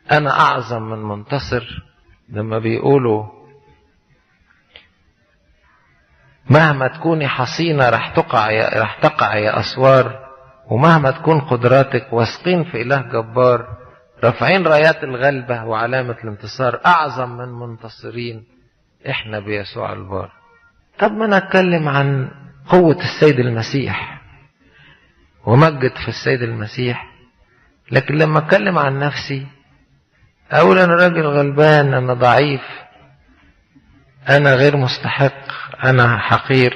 أنا أعظم من منتصر لما بيقولوا مهما تكوني حصينة رح تقع يا رح تقع يا أسوار ومهما تكون قدراتك واثقين في إله جبار رافعين رايات الغلبة وعلامة الانتصار أعظم من منتصرين إحنا بيسوع البار طب ما نتكلم عن قوة السيد المسيح ومجد في السيد المسيح لكن لما اتكلم عن نفسي اقول انا راجل غلبان انا ضعيف انا غير مستحق انا حقير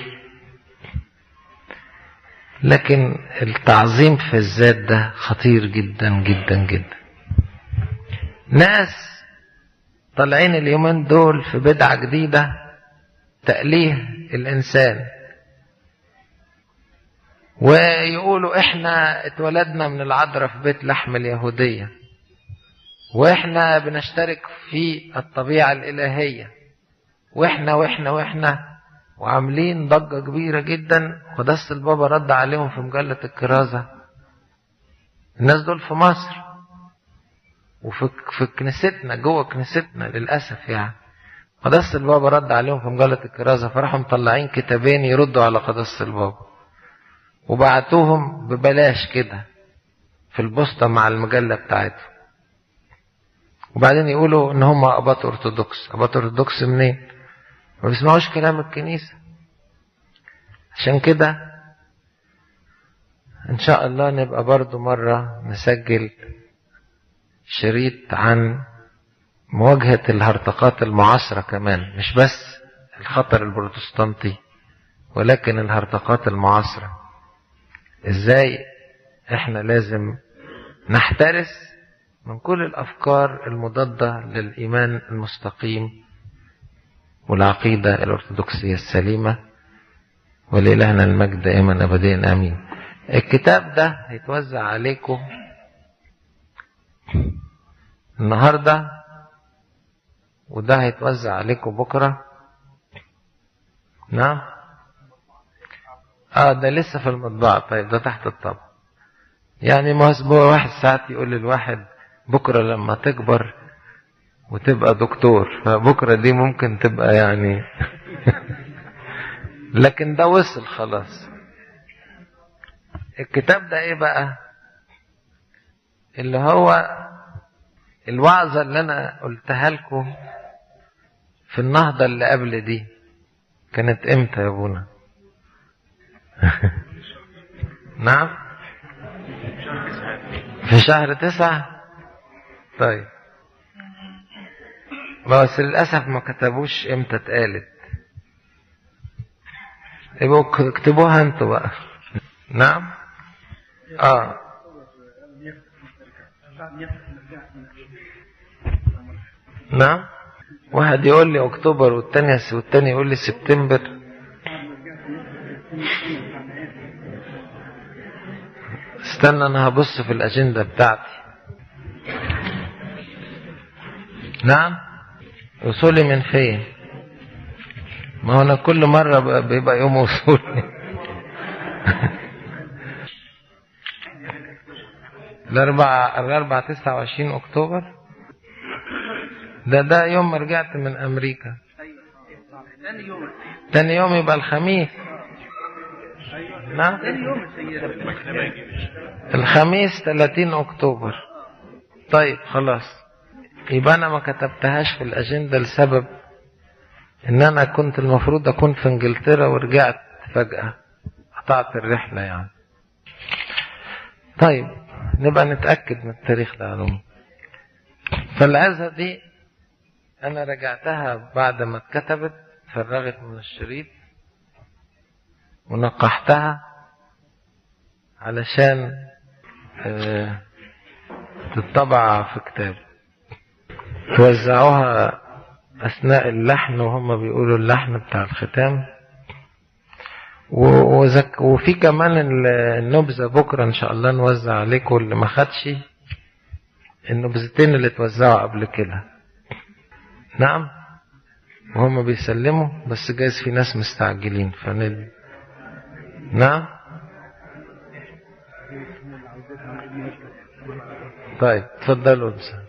لكن التعظيم في الذات ده خطير جدا جدا جدا ناس طالعين اليومين دول في بدعة جديدة تأليه الإنسان ويقولوا احنا اتولدنا من العذراء في بيت لحم اليهودية واحنا بنشترك في الطبيعة الإلهية واحنا واحنا واحنا وعاملين ضجة كبيرة جدا قداسة البابا رد عليهم في مجلة الكرازة الناس دول في مصر وفي في كنيستنا جوه كنيستنا للأسف يعني قداسة البابا رد عليهم في مجلة الكرازة فراحوا مطلعين كتابين يردوا على قداسة البابا وبعتوهم ببلاش كده في البوسطة مع المجلة بتاعتهم وبعدين يقولوا ان هم اباط ارثوذكس اباط ارثوذكس منين ما بيسمعوش كلام الكنيسة عشان كده ان شاء الله نبقى برضو مرة نسجل شريط عن مواجهة الهرطقات المعاصرة كمان مش بس الخطر البروتستانتي ولكن الهرطقات المعاصره ازاي احنا لازم نحترس من كل الافكار المضاده للايمان المستقيم والعقيده الارثوذكسيه السليمه ولالهنا المجد دائما ابديا امين الكتاب ده هيتوزع عليكم النهارده وده هيتوزع عليكم بكره نعم اه ده لسه في المطبعة طيب ده تحت الطبع يعني ما اسبوع واحد ساعات يقول للواحد بكرة لما تكبر وتبقى دكتور فبكرة دي ممكن تبقى يعني لكن ده وصل خلاص الكتاب ده ايه بقى اللي هو الوعظة اللي انا قلتها لكم في النهضة اللي قبل دي كانت امتى يا ابونا نعم في شهر تسعة طيب بس للأسف ما كتبوش امتى اتقالت يبقوا اكتبوها انتوا بقى نعم اه نعم واحد يقول لي اكتوبر والتاني والتاني يقول لي سبتمبر استنى انا هبص في الاجندة بتاعتي نعم وصولي من فين ما هو انا كل مرة بيبقى يوم وصولي الاربع الاربع تسعة وعشرين اكتوبر ده ده يوم ما رجعت من امريكا تاني يوم يبقى الخميس نعم الخميس 30 اكتوبر طيب خلاص يبقى انا ما كتبتهاش في الاجنده لسبب ان انا كنت المفروض اكون في انجلترا ورجعت فجاه قطعت الرحله يعني طيب نبقى نتاكد من التاريخ ده علوم فالعزه دي انا رجعتها بعد ما اتكتبت فرغت من الشريط ونقحتها علشان اه تطبع في كتاب توزعوها أثناء اللحن وهم بيقولوا اللحن بتاع الختام وزك وفي كمان النبذة بكرة إن شاء الله نوزع عليكم اللي ما خدش النبذتين اللي اتوزعوا قبل كده نعم وهم بيسلموا بس جايز في ناس مستعجلين فندي نعم طيب تفضلوا